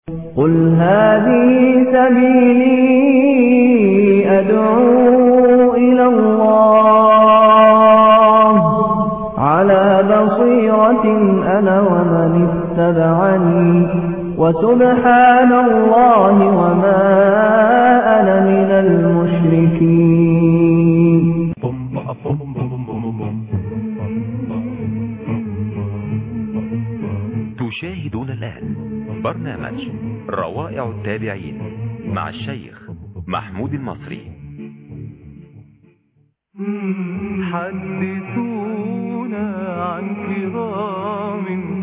قل هذه سبيلي أدعو إلى الله على بصيرة أنا ومن اتبعني وسبحان الله وما أنا من المشركين تشاهدون الآن برنامج روائع التابعين مع الشيخ محمود المصري حدثونا عن كرام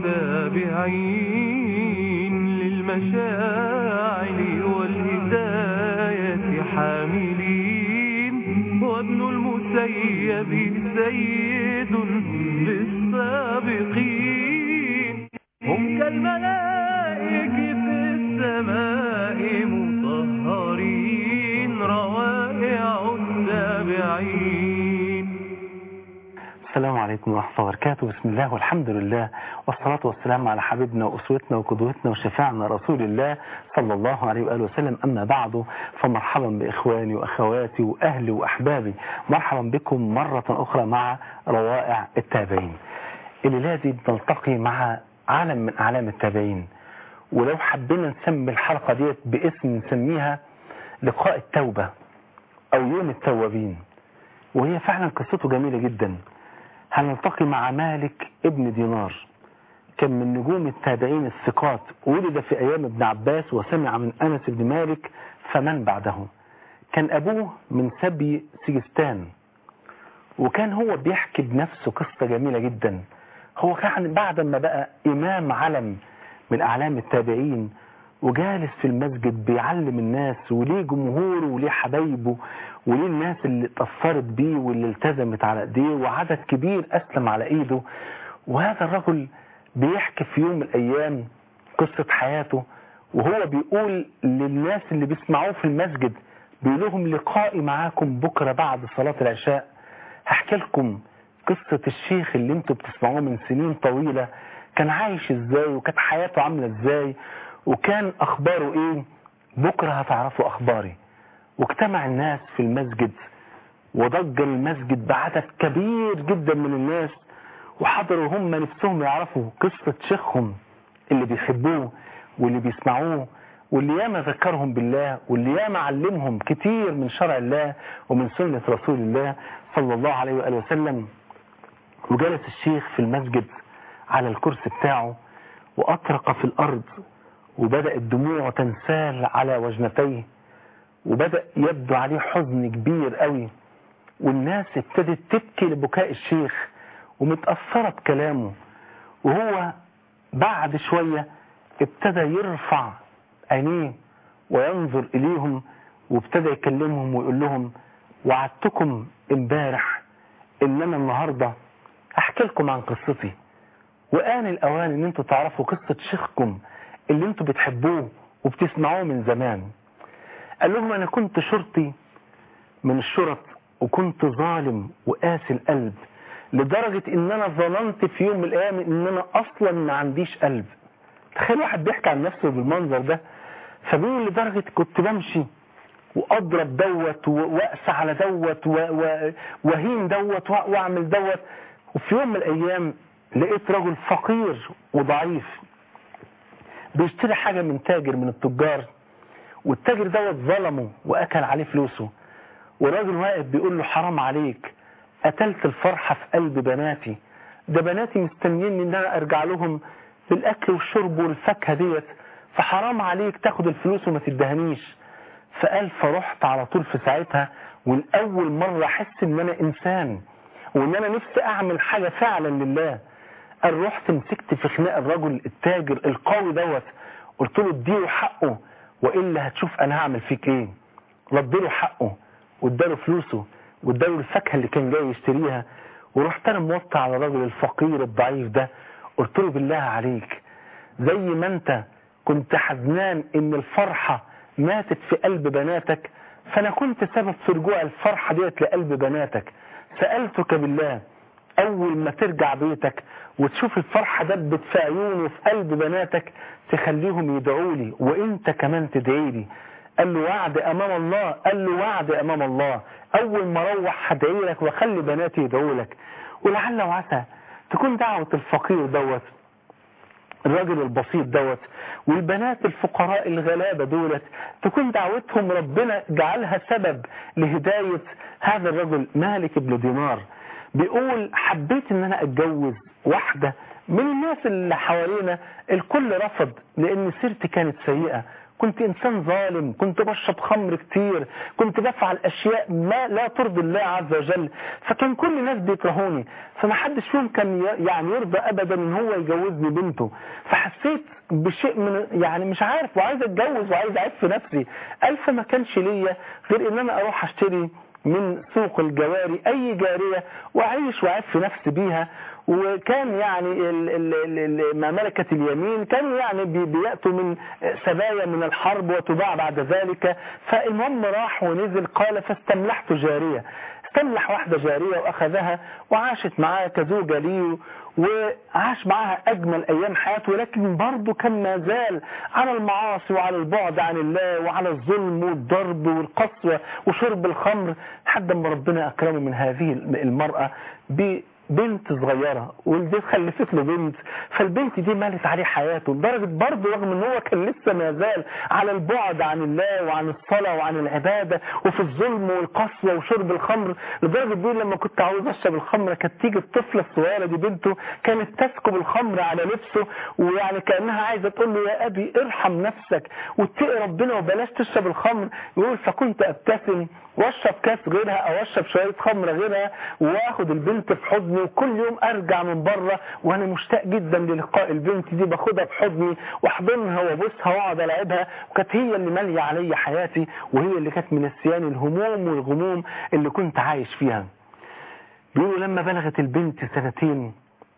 تابعين للمشاعر والهداية حاملين وابن المسيب سيد للسابقين هم كالملائك في السماء مطهرين روائع التابعين السلام عليكم ورحمة الله وبركاته بسم الله والحمد لله والصلاة والسلام على حبيبنا وأسوتنا وقدوتنا وشفاعنا رسول الله صلى الله عليه وآله وسلم أما بعد فمرحبا بإخواني وأخواتي وأهلي وأحبابي مرحبا بكم مرة أخرى مع روائع التابعين الليلة دي بنلتقي مع عالم من أعلام التابعين ولو حبينا نسمي الحلقة ديت باسم نسميها لقاء التوبة أو يوم التوابين وهي فعلا قصته جميلة جدا هنلتقي مع مالك ابن دينار كان من نجوم التابعين الثقات ولد في أيام ابن عباس وسمع من أنس بن مالك فمن بعده كان أبوه من سبي سجستان وكان هو بيحكي بنفسه قصة جميلة جدا هو كان بعد ما بقى إمام علم من أعلام التابعين وجالس في المسجد بيعلم الناس وليه جمهوره وليه حبايبه وليه الناس اللي اتأثرت بيه واللي التزمت على ايديه وعدد كبير أسلم على ايده وهذا الرجل بيحكي في يوم من الأيام قصة حياته وهو بيقول للناس اللي بيسمعوه في المسجد بيقول لهم لقائي معاكم بكرة بعد صلاة العشاء هحكي لكم قصة الشيخ اللي انتوا بتسمعوه من سنين طويلة كان عايش ازاي وكانت حياته عاملة ازاي وكان اخباره ايه بكرة هتعرفوا اخباري واجتمع الناس في المسجد وضج المسجد بعدد كبير جدا من الناس وحضروا هم نفسهم يعرفوا قصة شيخهم اللي بيحبوه واللي بيسمعوه واللي ياما ذكرهم بالله واللي ياما علمهم كتير من شرع الله ومن سنة رسول الله صلى الله عليه وآله وسلم وجلس الشيخ في المسجد على الكرسي بتاعه وأطرق في الأرض وبدأت دموعه تنسال على وجنتيه وبدأ يبدو عليه حزن كبير قوي والناس ابتدت تبكي لبكاء الشيخ ومتأثرة بكلامه وهو بعد شوية ابتدى يرفع عينيه وينظر إليهم وابتدى يكلمهم ويقول لهم وعدتكم امبارح ان انا النهاردة احكي لكم عن قصتي وآن الأوان ان انتوا تعرفوا قصة شيخكم اللي انتوا بتحبوه وبتسمعوه من زمان قال لهم انا كنت شرطي من الشرط وكنت ظالم وقاسي القلب لدرجة ان انا ظننت في يوم من الايام ان انا اصلا ما عنديش قلب تخيل واحد بيحكي عن نفسه بالمنظر ده فبيقول لدرجة كنت بمشي واضرب دوت واقسى على دوت وهين دوت واعمل دوت وفي يوم من الايام لقيت رجل فقير وضعيف بيشتري حاجة من تاجر من التجار والتاجر دوت ظلمه واكل عليه فلوسه والراجل واقف بيقول له حرام عليك قتلت الفرحة في قلب بناتي ده بناتي مستنيين ان انا ارجع لهم بالاكل والشرب والفاكهه ديت فحرام عليك تاخد الفلوس وما تدهنيش فقال فرحت على طول في ساعتها والاول مرة احس ان انا انسان وان انا نفسي اعمل حاجة فعلا لله قال رحت مسكت في خناق الرجل التاجر القوي دوت قلت له اديله حقه والا هتشوف انا هعمل فيك ايه ردله حقه واداله فلوسه واداله الفاكهه اللي كان جاي يشتريها ورحت انا موطي على الراجل الفقير الضعيف ده قلت له بالله عليك زي ما انت كنت حزنان ان الفرحة ماتت في قلب بناتك فانا كنت سبب في رجوع الفرحة ديت لقلب بناتك سألتك بالله اول ما ترجع بيتك وتشوف الفرحة دبت في عيوني وفي قلب بناتك تخليهم يدعوا لي وانت كمان تدعي لي قال له وعد امام الله قال له وعد امام الله اول ما اروح هدعي لك واخلي بناتي يدعوا لك ولعل وعسى تكون دعوة الفقير دوت الراجل البسيط دوت والبنات الفقراء الغلابة دولت تكون دعوتهم ربنا جعلها سبب لهداية هذا الرجل مالك بن دينار بيقول حبيت ان انا اتجوز واحدة من الناس اللي حوالينا الكل رفض لان سيرتي كانت سيئة كنت انسان ظالم كنت بشرب خمر كتير كنت بفعل اشياء ما لا ترضي الله عز وجل فكان كل الناس بيكرهوني فما حدش فيهم كان يعني يرضى ابدا ان هو يجوزني بنته فحسيت بشيء من يعني مش عارف وعايز اتجوز وعايز اعيش في نفسي قال فما كانش ليا غير ان انا اروح اشتري من سوق الجواري اي جارية واعيش واعيش في نفسي بيها وكان يعني ال ال ال ما ملكت اليمين كانوا يعني بيأتوا من سبايا من الحرب وتباع بعد ذلك فالمهم راح ونزل قال فاستملحت جارية استملح واحدة جارية وأخذها وعاشت معاه كزوجة لي وعاش معاها أجمل أيام حياته ولكن برضه كان ما زال على المعاصي وعلى البعد عن الله وعلى الظلم والضرب والقسوة وشرب الخمر لحد ما ربنا أكرمه من هذه المرأة بنت صغيرة والدي خلفت له بنت فالبنت دي مالت عليه حياته لدرجة برضه رغم ان هو كان لسه ما زال على البعد عن الله وعن الصلاة وعن العبادة وفي الظلم والقسوة وشرب الخمر لدرجة دي لما كنت عاوز اشرب الخمر كانت تيجي الطفلة الصغيرة دي بنته كانت تسكب الخمر على نفسه ويعني كأنها عايزة تقول له يا ابي ارحم نفسك واتقي ربنا وبلاش تشرب الخمر يقول فكنت ابتسم واشرب كاس غيرها او اشرب شوية خمرة غيرها واخد البنت في حضني وكل يوم ارجع من بره وانا مشتاق جدا للقاء البنت دي باخدها في حضني واحضنها وابوسها واقعد العبها وكانت هي اللي ماليه عليا حياتي وهي اللي كانت من السيان الهموم والغموم اللي كنت عايش فيها بيقولوا لما بلغت البنت سنتين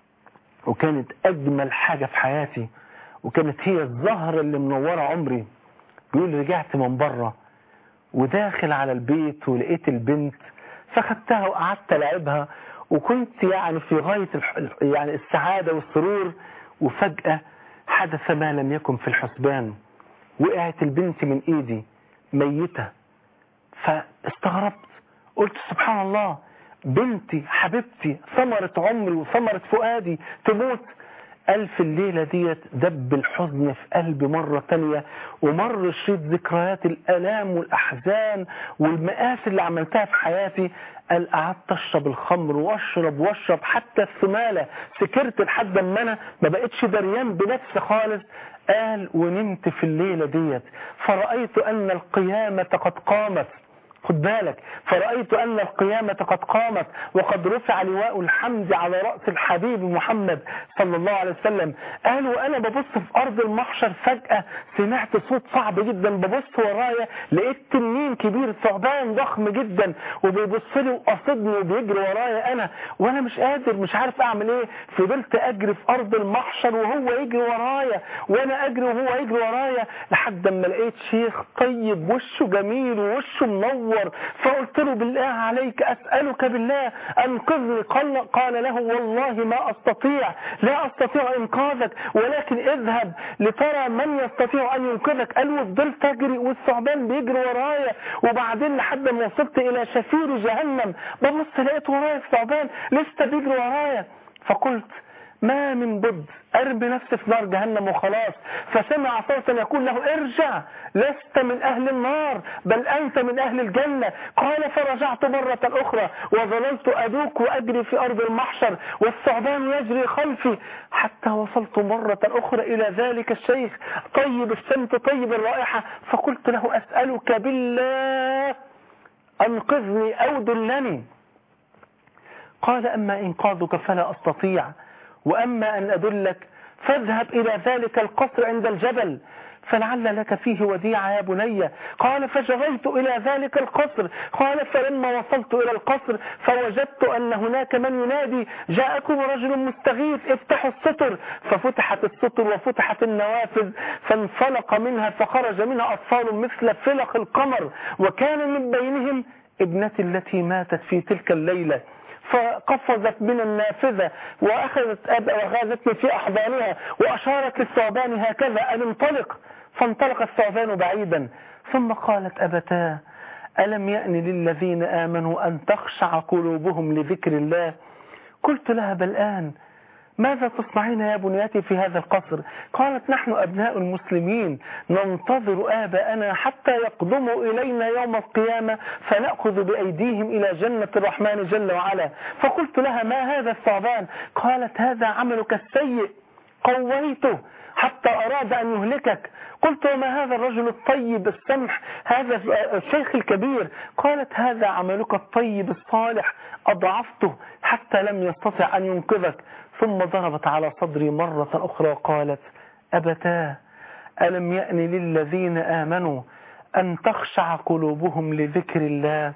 وكانت اجمل حاجة في حياتي وكانت هي الزهرة اللي منورة عمري بيقول رجعت من بره وداخل على البيت ولقيت البنت فخدتها وقعدت العبها وكنت يعني في غاية يعني السعادة والسرور وفجأة حدث ما لم يكن في الحسبان وقعت البنت من ايدي ميتة فاستغربت قلت سبحان الله بنتي حبيبتي ثمرة عمري وثمرة فؤادي تموت قال في الليلة ديت دب الحزن في قلبي مرة تانية ومر شريط ذكريات الآلام والأحزان والمآسي اللي عملتها في حياتي قال قعدت اشرب الخمر واشرب واشرب حتى الثمالة سكرت لحد ما انا ما بقتش دريان بنفسي خالص قال ونمت في الليلة ديت فرأيت أن القيامة قد قامت خد بالك فرأيت أن القيامة قد قامت وقد رفع لواء الحمد على رأس الحبيب محمد صلى الله عليه وسلم قال وأنا ببص في أرض المحشر فجأة سمعت صوت صعب جدا ببص ورايا لقيت تنين كبير ثعبان ضخم جدا وبيبص لي وقصدني وبيجري ورايا أنا وأنا مش قادر مش عارف أعمل إيه فضلت أجري في أرض المحشر وهو يجري ورايا وأنا أجري وهو يجري ورايا لحد ما لقيت شيخ طيب وشه جميل ووشه منور منور فقلت له بالله عليك أسألك بالله أنقذني قال, قال له والله ما أستطيع لا أستطيع إنقاذك ولكن اذهب لترى من يستطيع أن ينقذك قال وفضلت أجري والثعبان بيجري ورايا وبعدين لحد ما وصلت إلى شفير جهنم ببص لقيت ورايا الثعبان لسه بيجري ورايا فقلت ما من بد ارمي نفسي في نار جهنم وخلاص فسمع صوتا يقول له ارجع لست من اهل النار بل انت من اهل الجنة قال فرجعت مرة اخرى وظللت ادوك واجري في ارض المحشر والثعبان يجري خلفي حتى وصلت مرة اخرى الى ذلك الشيخ طيب السمت طيب الرائحة فقلت له اسألك بالله انقذني او دلني قال اما انقاذك فلا استطيع وأما أن أدلك فاذهب إلى ذلك القصر عند الجبل فلعل لك فيه وديعة يا بني قال فجريت إلى ذلك القصر قال فلما وصلت إلى القصر فوجدت أن هناك من ينادي جاءكم رجل مستغيث افتحوا الستر ففتحت الستر وفتحت النوافذ فانفلق منها فخرج منها أطفال مثل فلق القمر وكان من بينهم ابنتي التي ماتت في تلك الليلة فقفزت من النافذة وأخذت أب وأخذتني في أحضانها وأشارت للثعبان هكذا أن انطلق فانطلق الثعبان بعيدا ثم قالت أبتاه ألم يأن للذين آمنوا أن تخشع قلوبهم لذكر الله قلت لها بل الآن ماذا تصنعين يا بنياتي في هذا القصر قالت نحن أبناء المسلمين ننتظر آباءنا حتى يقدموا إلينا يوم القيامة فنأخذ بأيديهم إلى جنة الرحمن جل وعلا فقلت لها ما هذا الثعبان قالت هذا عملك السيء قويته حتى أراد أن يهلكك قلت وما هذا الرجل الطيب السمح هذا الشيخ الكبير قالت هذا عملك الطيب الصالح أضعفته حتى لم يستطع أن ينقذك ثم ضربت على صدري مرة أخرى وقالت أبتاه ألم يأن للذين آمنوا أن تخشع قلوبهم لذكر الله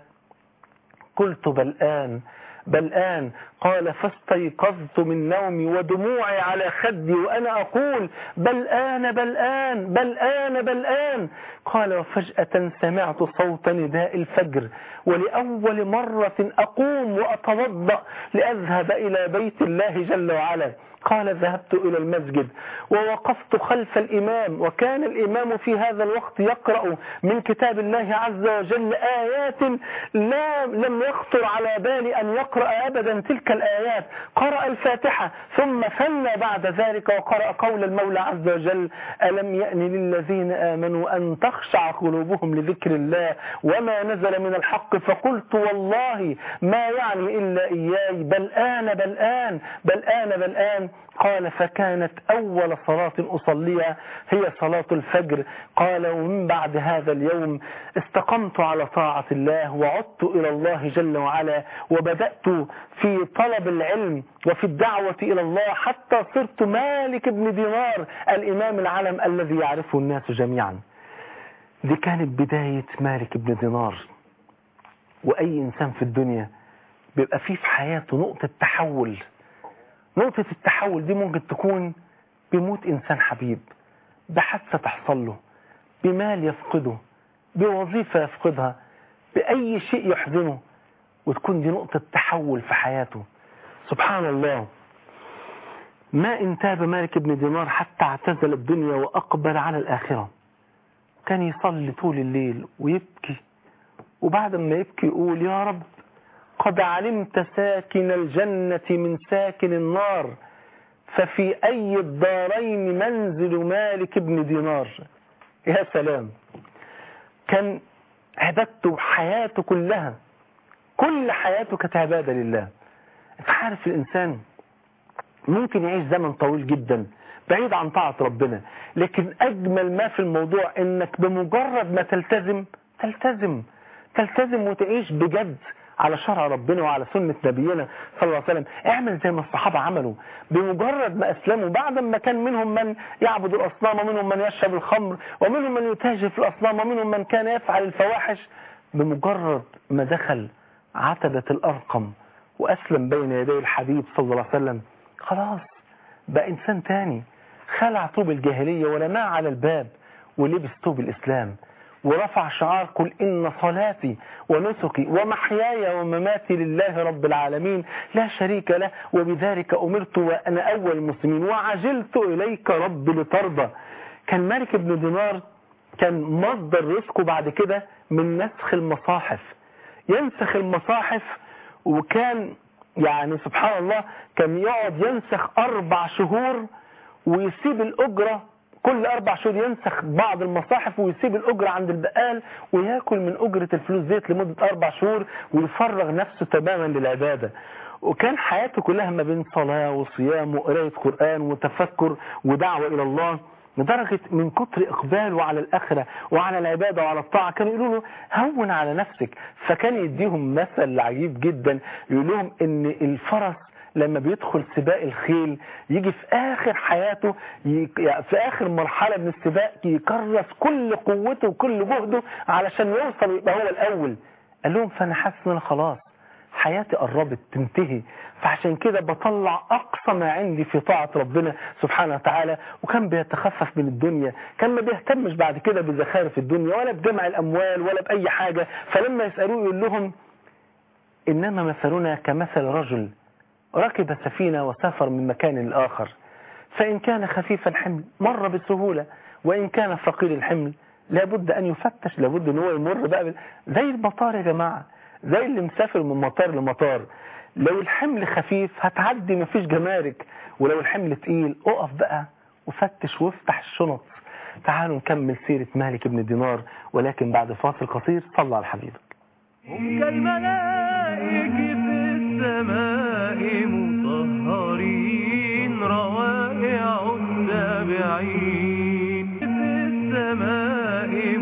قلت بل آن بل آن قال فاستيقظت من نومي ودموعي على خدي وأنا أقول بل آن بل آن بل آن بل آن قال وفجأة سمعت صوت نداء الفجر ولأول مرة أقوم وأتوضأ لأذهب إلى بيت الله جل وعلا قال ذهبت إلى المسجد ووقفت خلف الإمام وكان الإمام في هذا الوقت يقرأ من كتاب الله عز وجل آيات لا لم يخطر على بالي أن يقرأ أبدا تلك الآيات قرأ الفاتحة ثم ثنى بعد ذلك وقرأ قول المولى عز وجل ألم يأن للذين آمنوا أن تخشع قلوبهم لذكر الله وما نزل من الحق فقلت والله ما يعني إلا إياي بل آن بل آن بل آن بل آن قال فكانت أول صلاة أصليها هي صلاة الفجر قال ومن بعد هذا اليوم استقمت على طاعة الله وعدت إلى الله جل وعلا وبدأت في طلب العلم وفي الدعوة إلى الله حتى صرت مالك بن دينار الإمام العلم الذي يعرفه الناس جميعا دي كانت بداية مالك بن دينار وأي إنسان في الدنيا بيبقى فيه في حياته نقطة تحول نقطة التحول دي ممكن تكون بموت إنسان حبيب بحادثة تحصل له بمال يفقده بوظيفة يفقدها بأي شيء يحزنه وتكون دي نقطة تحول في حياته سبحان الله ما انتاب مالك بن دينار حتى اعتزل الدنيا وأقبل على الآخرة كان يصلي طول الليل ويبكي وبعد ما يبكي يقول يا رب قد علمت ساكن الجنة من ساكن النار ففي أي الدارين منزل مالك بن دينار يا سلام كان عبادته حياته كلها كل حياته كانت عبادة لله انت عارف الإنسان ممكن يعيش زمن طويل جدا بعيد عن طاعة ربنا لكن أجمل ما في الموضوع إنك بمجرد ما تلتزم تلتزم تلتزم وتعيش بجد على شرع ربنا وعلى سنة نبينا صلى الله عليه وسلم اعمل زي ما الصحابة عملوا بمجرد ما أسلموا بعد ما كان منهم من يعبد الأصنام ومنهم من يشرب الخمر ومنهم من يتاجر في الأصنام ومنهم من كان يفعل الفواحش بمجرد ما دخل عتبة الأرقم وأسلم بين يدي الحبيب صلى الله عليه وسلم خلاص بقى إنسان تاني خلع طوب الجاهلية ولماع على الباب ولبس طوب الإسلام ورفع شعار قل إن صلاتي ونسكي ومحياي ومماتي لله رب العالمين لا شريك له وبذلك أمرت وأنا أول المسلمين وعجلت إليك رب لترضى كان مالك بن دينار كان مصدر رزقه بعد كده من نسخ المصاحف ينسخ المصاحف وكان يعني سبحان الله كان يقعد ينسخ أربع شهور ويسيب الأجرة كل أربع شهور ينسخ بعض المصاحف ويسيب الأجرة عند البقال وياكل من أجرة الفلوس ديت لمدة أربع شهور ويفرغ نفسه تماما للعبادة وكان حياته كلها ما بين صلاة وصيام وقراية قرآن وتفكر ودعوة إلى الله لدرجة من كتر إقباله على الآخرة وعلى العبادة وعلى الطاعة كانوا يقولوا له هون على نفسك فكان يديهم مثل عجيب جدا يقول لهم إن الفرس لما بيدخل سباق الخيل يجي في آخر حياته في آخر مرحلة من السباق يكرس كل قوته وكل جهده علشان يوصل يبقى هو الأول قال لهم فأنا حاسس إن أنا خلاص حياتي قربت تنتهي فعشان كده بطلع أقصى ما عندي في طاعة ربنا سبحانه وتعالى وكان بيتخفف من الدنيا كان ما بيهتمش بعد كده بزخارف الدنيا ولا بجمع الأموال ولا بأي حاجة فلما يسألوه يقول لهم إنما مثلنا كمثل رجل ركب سفينة وسافر من مكان لآخر فإن كان خفيف الحمل مر بسهولة وإن كان ثقيل الحمل لابد أن يفتش لابد أن هو يمر بقى بال- زي المطار يا جماعة زي اللي مسافر من مطار لمطار لو الحمل خفيف هتعدي مفيش جمارك ولو الحمل تقيل اقف بقى وفتش وافتح الشنط تعالوا نكمل سيرة مالك بن دينار ولكن بعد فاصل قصير صلى على حبيبك هم كالملائك في السماء مطهرين روائع التابعين في السماء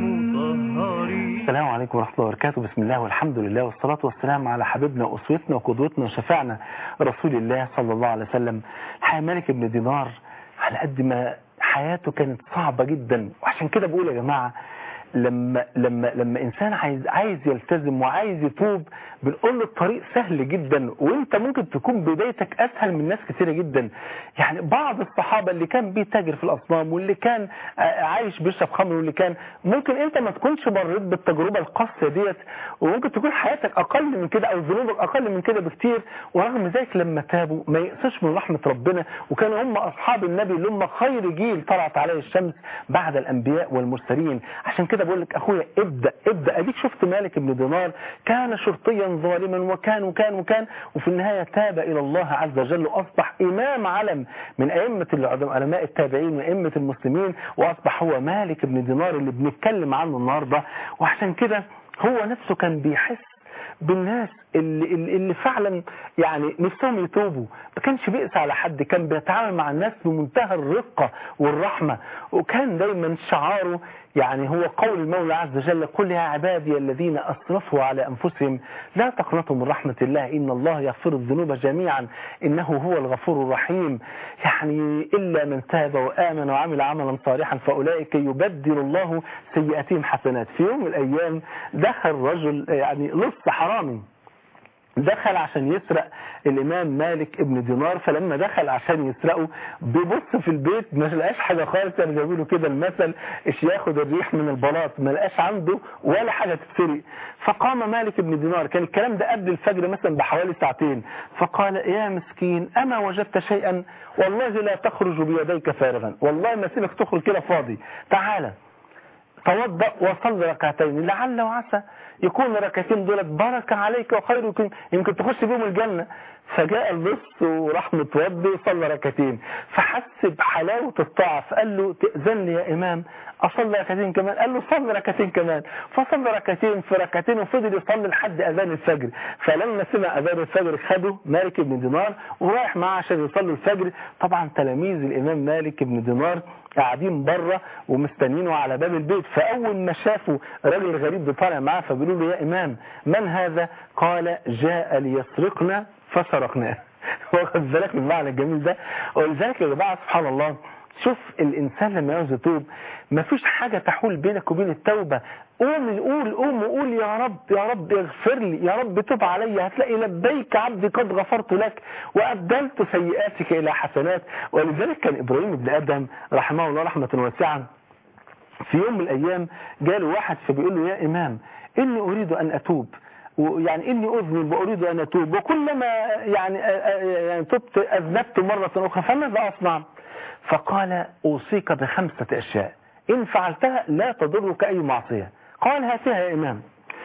مطهرين السلام عليكم ورحمة الله وبركاته بسم الله والحمد لله والصلاة والسلام على حبيبنا وأسوتنا وقدوتنا وشفعنا رسول الله صلى الله عليه وسلم الحقيقة مالك بن دينار على قد ما حياته كانت صعبة جدا وعشان كده بقول يا جماعة لما لما لما انسان عايز عايز يلتزم وعايز يتوب بنقول له الطريق سهل جدا وانت ممكن تكون بدايتك اسهل من ناس كتيره جدا يعني بعض الصحابه اللي كان بيتاجر في الاصنام واللي كان آه، عايش بيشرب خمر واللي كان ممكن انت ما تكونش مريت بالتجربه القاسيه ديت وممكن تكون حياتك اقل من كده او ذنوبك اقل من كده بكتير ورغم ذلك لما تابوا ما يقسوش من رحمه ربنا وكانوا هم اصحاب النبي اللي هم خير جيل طلعت عليه الشمس بعد الانبياء والمرسلين عشان كده بقول لك اخويا ابدا ابدا اديك شفت مالك بن دينار كان شرطيا ظالما وكان وكان وكان وفي النهايه تاب الى الله عز وجل واصبح امام علم من ائمه العلماء علماء التابعين وائمه المسلمين واصبح هو مالك بن دينار اللي بنتكلم عنه النهارده وعشان كده هو نفسه كان بيحس بالناس اللي, اللي, اللي فعلا يعني نفسهم يتوبوا ما كانش بيقسى على حد كان بيتعامل مع الناس بمنتهى الرقة والرحمة وكان دايما شعاره يعني هو قول المولى عز وجل قل يا عبادي الذين أسرفوا على أنفسهم لا تقنطوا من رحمة الله إن الله يغفر الذنوب جميعا إنه هو الغفور الرحيم يعني إلا من تاب وآمن وعمل عملا صالحا فأولئك يبدل الله سيئاتهم حسنات في يوم من الأيام دخل رجل يعني لص حرامي دخل عشان يسرق الامام مالك ابن دينار فلما دخل عشان يسرقه بيبص في البيت ما لقاش حاجه خالص يعني بيقولوا كده المثل ايش ياخد الريح من البلاط ما لقاش عنده ولا حاجه تتسرق فقام مالك ابن دينار كان الكلام ده قبل الفجر مثلا بحوالي ساعتين فقال يا مسكين اما وجدت شيئا والله لا تخرج بيديك فارغا والله ما سيبك تخرج كده فاضي تعالى توضأ وصل ركعتين لعل وعسى يكون ركعتين دولت بركة عليك وخير يمكن, يمكن تخش بهم الجنة فجاء اللص وراح متوضي وصلى ركعتين فحس بحلاوة الطاعة فقال له تأذن لي يا إمام أصلي ركعتين كمان قال له صلي ركعتين كمان فصلى ركعتين في ركعتين وفضل يصلي لحد أذان الفجر فلما سمع أذان الفجر خده مالك بن دينار ورايح معاه عشان يصلي الفجر طبعا تلاميذ الإمام مالك بن دينار قاعدين بره ومستنينه على باب البيت فأول ما شافوا راجل غريب ده طالع معاه فبيقولوا له يا إمام من هذا قال جاء ليسرقنا فسرقناه واخد بالك من المعنى الجميل ده ولذلك يا جماعه سبحان الله شوف الانسان لما يعوز يتوب مفيش حاجه تحول بينك وبين التوبه قوم قول قوم وقول يا رب يا رب اغفر لي يا رب تب علي هتلاقي لبيك عبدي قد غفرت لك وابدلت سيئاتك الى حسنات ولذلك كان ابراهيم بن ادم رحمه الله رحمه واسعه في يوم من الايام جاله واحد فبيقول له يا امام اني اريد ان اتوب يعني إني أذنب وأريد أن أتوب وكلما يعني يعني تبت أذنبت مرة أخرى فماذا أصنع فقال أوصيك بخمسة أشياء إن فعلتها لا تضرك أي معصية قال هاتها يا إمام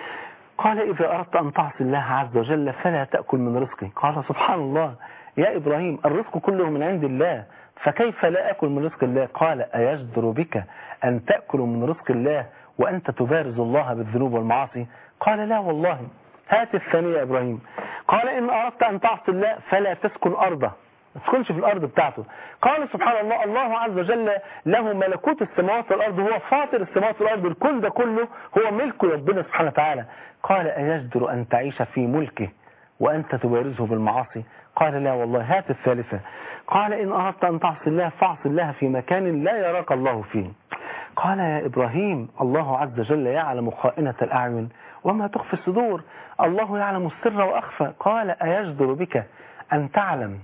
قال إذا أردت أن تعصي الله عز وجل فلا تأكل من رزقي قال سبحان الله يا إبراهيم الرزق كله من عند الله فكيف لا أكل من رزق الله قال أيجدر بك أن تأكل من رزق الله وأنت تبارز الله بالذنوب والمعاصي قال لا والله هات الثانية يا إبراهيم قال إن أردت أن تعصي الله فلا تسكن أرضه ما تسكنش في الأرض بتاعته قال سبحان الله الله عز وجل له ملكوت السماوات والأرض هو فاطر السماوات والأرض الكل ده كله هو ملك ربنا سبحانه وتعالى قال أيجدر أن تعيش في ملكه وأنت تبارزه بالمعاصي قال لا والله هات الثالثة قال إن أردت أن تعصي الله فاعص الله في مكان لا يراك الله فيه قال يا إبراهيم الله عز وجل يعلم خائنة الأعين وما تخفي الصدور الله يعلم السر وأخفى قال أيجدر بك أن تعلم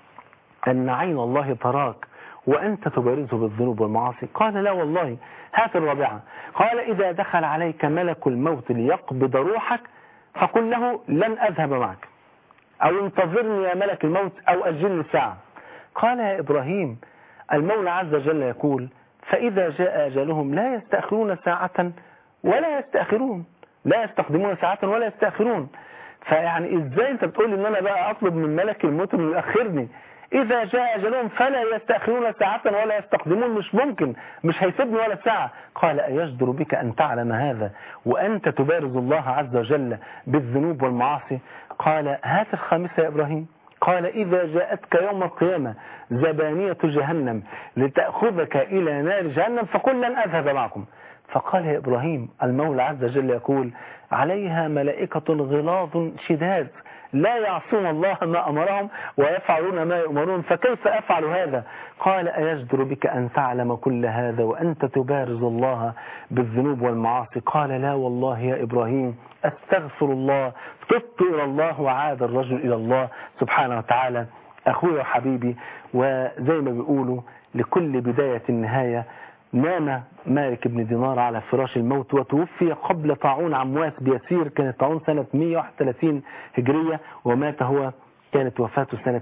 أن عين الله تراك وأنت تبارزه بالذنوب والمعاصي قال لا والله هات الرابعة قال إذا دخل عليك ملك الموت ليقبض روحك فقل له لن أذهب معك أو انتظرني يا ملك الموت أو أجلني ساعة قال يا إبراهيم المولى عز وجل يقول فإذا جاء أجلهم لا يستأخرون ساعة ولا يستأخرون لا يستقدمون ساعة ولا يستأخرون فيعني ازاي انت بتقول ان انا بقى اطلب من ملك الموت انه يؤخرني اذا جاء اجلهم فلا يستأخرون ساعة ولا يستقدمون مش ممكن مش هيسيبني ولا ساعة قال ايجدر بك ان تعلم هذا وانت تبارز الله عز وجل بالذنوب والمعاصي قال هات الخامسة يا ابراهيم قال إذا جاءتك يوم القيامة زبانية جهنم لتأخذك إلى نار جهنم فقل لن أذهب معكم فقال يا إبراهيم المولى عز وجل يقول عليها ملائكة غلاظ شداد لا يعصون الله ما أمرهم ويفعلون ما يؤمرون فكيف أفعل هذا قال أيجدر بك أن تعلم كل هذا وأنت تبارز الله بالذنوب والمعاصي قال لا والله يا إبراهيم أستغفر الله تبت إلى الله وعاد الرجل إلى الله سبحانه وتعالى أخوي وحبيبي وزي ما بيقولوا لكل بداية النهاية نام مالك بن دينار على فراش الموت وتوفي قبل طاعون عمواس بيسير كانت طاعون سنة 131 هجرية ومات هو كانت وفاته سنة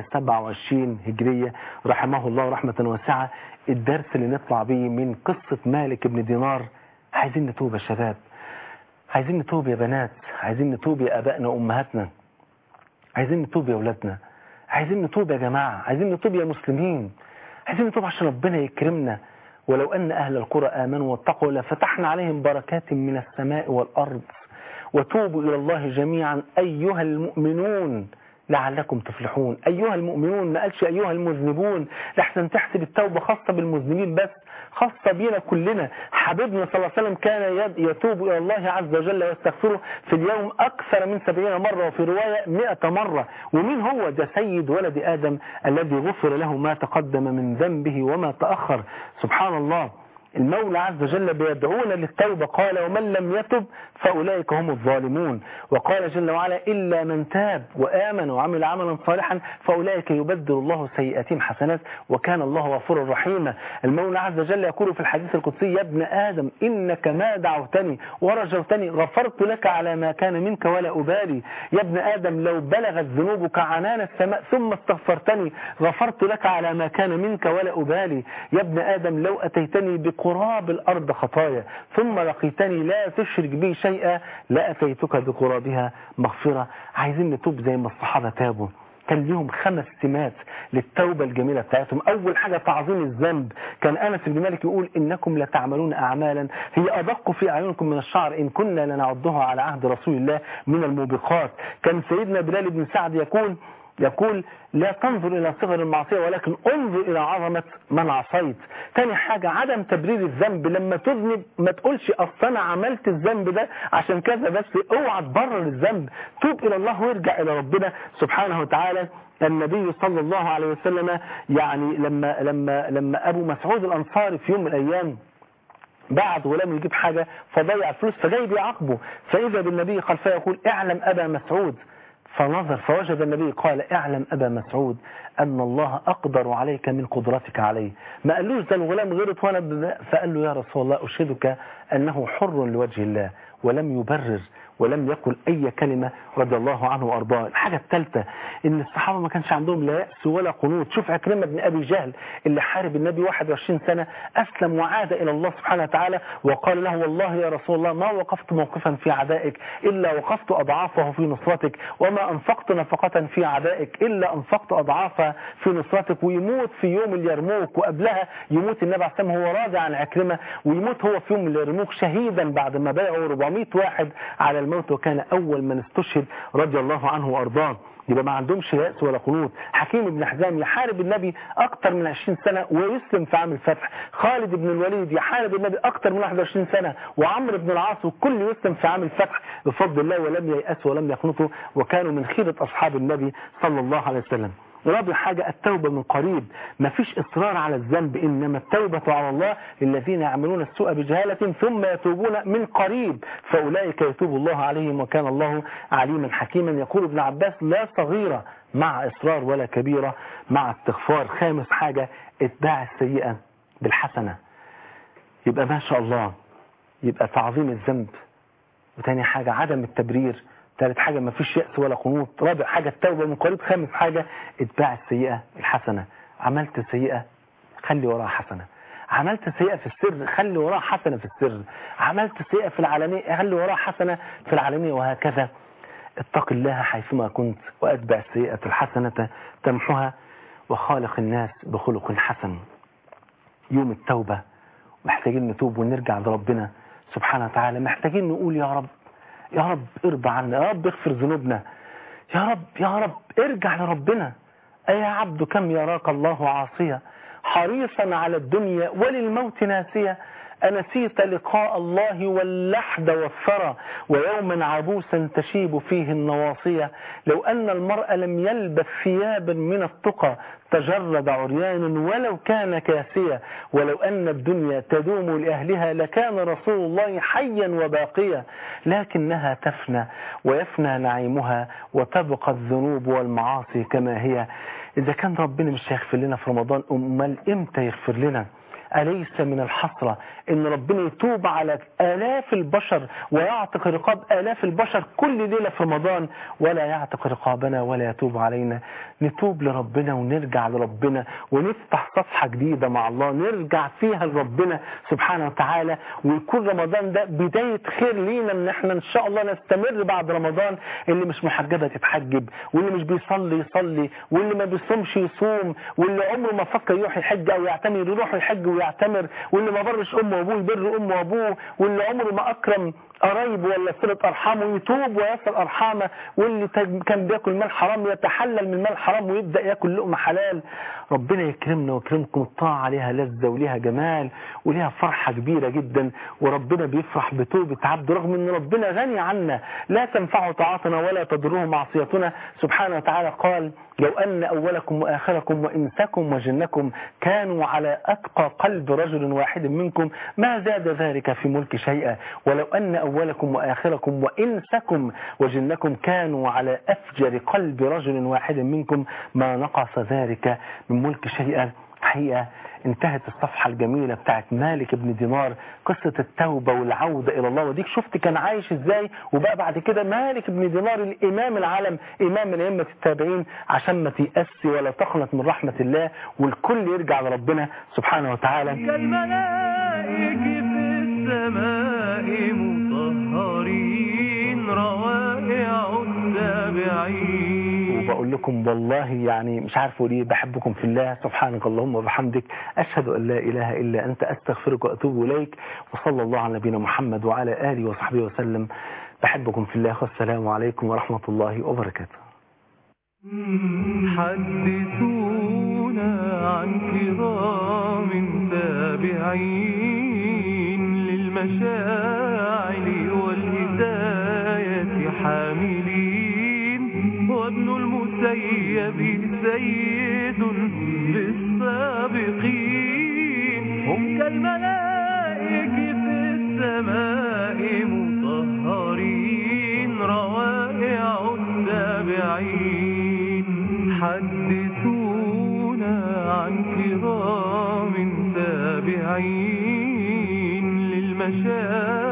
127 هجرية رحمه الله رحمة واسعة الدرس اللي نطلع بيه من قصة مالك بن دينار عايزين نتوب يا شباب عايزين نتوب يا بنات عايزين نتوب يا أبائنا وأمهاتنا عايزين نتوب يا أولادنا عايزين نتوب يا جماعة عايزين نتوب يا مسلمين عايزين نتوب عشان ربنا يكرمنا ولو أن أهل القرى آمنوا واتقوا لفتحنا عليهم بركات من السماء والأرض وتوبوا إلى الله جميعا أيها المؤمنون لعلكم تفلحون أيها المؤمنون ما قالش أيها المذنبون لحسن تحسب التوبة خاصة بالمذنبين بس خاصة بينا كلنا حبيبنا صلى الله عليه وسلم كان يتوب إلى الله عز وجل ويستغفره في اليوم أكثر من سبعين مرة وفي رواية مئة مرة ومين هو ده سيد ولد آدم الذي غفر له ما تقدم من ذنبه وما تأخر سبحان الله المولى عز وجل بيدعونا للتوبة قال ومن لم يتب فأولئك هم الظالمون وقال جل وعلا إلا من تاب وآمن وعمل عملا صالحا فأولئك يبدل الله سيئاتهم حسنات وكان الله غفورا رحيما المولى عز وجل يقول في الحديث القدسي يا ابن آدم إنك ما دعوتني ورجوتني غفرت لك على ما كان منك ولا أبالي يا ابن آدم لو بلغت ذنوبك عنان السماء ثم استغفرتني غفرت لك على ما كان منك ولا أبالي يا ابن آدم لو أتيتني بقراب الأرض خطايا ثم لقيتني لا تشرك بي شيئا لأتيتك بقرابها مغفرة عايزين نتوب زي ما الصحابة تابوا كان ليهم خمس سمات للتوبة الجميلة بتاعتهم أول حاجة تعظيم الذنب كان أنس بن مالك يقول إنكم لتعملون أعمالا هي أدق في أعينكم من الشعر إن كنا لنعدها على عهد رسول الله من الموبقات كان سيدنا بلال بن سعد يقول يقول لا تنظر إلى صغر المعصية ولكن انظر إلى عظمة من عصيت تاني حاجة عدم تبرير الذنب لما تذنب ما تقولش أصل أنا عملت الذنب ده عشان كذا بس اوعى تبرر الذنب توب إلى الله وارجع إلى ربنا سبحانه وتعالى النبي صلى الله عليه وسلم يعني لما لما لما أبو مسعود الأنصاري في يوم من الأيام بعد ولم يجيب حاجة فضيع الفلوس فجاي بيعاقبه فإذا بالنبي خلفه يقول اعلم أبا مسعود فنظر فوجد النبي قال اعلم أبا مسعود أن الله أقدر عليك من قدرتك عليه ما قالوش ده الغلام غلط وانا فقال له يا رسول الله أشهدك أنه حر لوجه الله ولم يبرر ولم يقل أي كلمة رضي الله عنه وأرضاه الحاجة الثالثة إن الصحابة ما كانش عندهم لا يأس ولا قنوط شوف عكرمة بن أبي جهل اللي حارب النبي 21 سنة أسلم وعاد إلى الله سبحانه وتعالى وقال له والله يا رسول الله ما وقفت موقفا في عدائك إلا وقفت أضعافه في نصرتك وما أنفقت نفقة في عدائك إلا أنفقت أضعافها في نصرتك ويموت في يوم اليرموك وقبلها يموت النبي عليه الصلاة هو راضي عن عكرمة ويموت هو في يوم اليرموك شهيدا بعد ما بايعوا 400 واحد على الموت وكان أول من استشهد رضي الله عنه وأرضاه يبقى ما عندهمش يأس ولا قنوط حكيم بن حزام يحارب النبي أكثر من 20 سنة ويسلم في عام الفتح خالد بن الوليد يحارب النبي أكثر من 21 سنة وعمرو بن العاص والكل يسلم في عام الفتح بفضل الله ولم ييأسوا ولم يقنطوا وكانوا من خيرة أصحاب النبي صلى الله عليه وسلم رابع حاجة التوبة من قريب ما فيش إصرار على الذنب إنما التوبة على الله للذين يعملون السوء بجهالة ثم يتوبون من قريب فأولئك يتوب الله عليهم وكان الله عليما حكيما يقول ابن عباس لا صغيرة مع إصرار ولا كبيرة مع استغفار خامس حاجة اتباع السيئة بالحسنة يبقى ما شاء الله يبقى تعظيم الذنب وتاني حاجة عدم التبرير ثالث حاجة ما فيش يأس ولا قنوط رابع حاجة التوبة من قريب خامس حاجة اتباع السيئة الحسنة عملت سيئة خلي وراها حسنة عملت سيئة في السر خلي وراها حسنة في السر عملت سيئة في العلانية خلي وراها حسنة في العلانية وهكذا اتق الله حيثما كنت وأتبع السيئة الحسنة تمحها وخالق الناس بخلق حسن يوم التوبة محتاجين نتوب ونرجع لربنا سبحانه وتعالى محتاجين نقول يا رب يا رب ارضى عنا يا رب اغفر ذنوبنا يا رب يا رب ارجع لربنا أيا عبد كم يراك الله عاصيا حريصا على الدنيا وللموت ناسيا أنسيت لقاء الله واللحد والثرى ويوما عبوسا تشيب فيه النواصية لو أن المرء لم يلبس ثيابا من التقى تجرد عريان ولو كان كاسيا ولو أن الدنيا تدوم لأهلها لكان رسول الله حيا وباقيا لكنها تفنى ويفنى نعيمها وتبقى الذنوب والمعاصي كما هي إذا كان ربنا مش هيغفر لنا في رمضان أمال إمتى يغفر لنا أليس من الحسرة إن ربنا يتوب على آلاف البشر ويعتق رقاب آلاف البشر كل ليلة في رمضان ولا يعتق رقابنا ولا يتوب علينا نتوب لربنا ونرجع لربنا ونفتح صفحة جديدة مع الله نرجع فيها لربنا سبحانه وتعالى ويكون رمضان ده بداية خير لينا إن احنا إن شاء الله نستمر بعد رمضان اللي مش محجبة تتحجب واللي مش بيصلي يصلي واللي ما بيصومش يصوم واللي عمره ما فكر يروح يحج أو يعتمر يروح يحج ويعتمر واللي ما برش أمه وأبوه يبر أمه وأبوه واللي عمره ما أكرم قرايبه ولا صلة أرحامه يتوب ويصل أرحامه واللي تج- كان بياكل مال حرام يتحلل من مال حرام ويبدأ ياكل لقمة حلال ربنا يكرمنا ويكرمكم الطاعة عليها لذة وليها جمال وليها فرحة كبيرة جدا وربنا بيفرح بتوبة عبده رغم ان ربنا غني عنا لا تنفعه طاعتنا ولا تضره معصيتنا سبحانه وتعالى قال لو أن أولكم وآخركم وإنسكم وجنكم كانوا على أتقى قلب رجل واحد منكم ما زاد ذلك في ملك شيئا ولو أن أولكم وآخركم وإنسكم وجنكم كانوا على أفجر قلب رجل واحد منكم ما نقص ذلك من ملك شيئا حقيقة انتهت الصفحة الجميلة بتاعت مالك بن دينار قصة التوبة والعودة إلى الله وديك شفت كان عايش إزاي وبقى بعد كده مالك بن دينار الإمام العالم إمام من أئمة التابعين عشان ما تيأسي ولا تقنط من رحمة الله والكل يرجع لربنا سبحانه وتعالى كالملائك في السماء مطهرين روائع التابعين وبقول لكم والله يعني مش عارف اقول ايه بحبكم في الله سبحانك اللهم وبحمدك اشهد ان لا اله الا انت استغفرك واتوب اليك وصلى الله على نبينا محمد وعلى اله وصحبه وسلم بحبكم في الله والسلام عليكم ورحمه الله وبركاته حدثونا عن كرام تابعين للمشاعر والهداية حاملين وابن المسيب سيد للسابقين هم كالملائك في السماء مطهرين روائع التابعين حدثونا عن كرام تابعين للمشاعر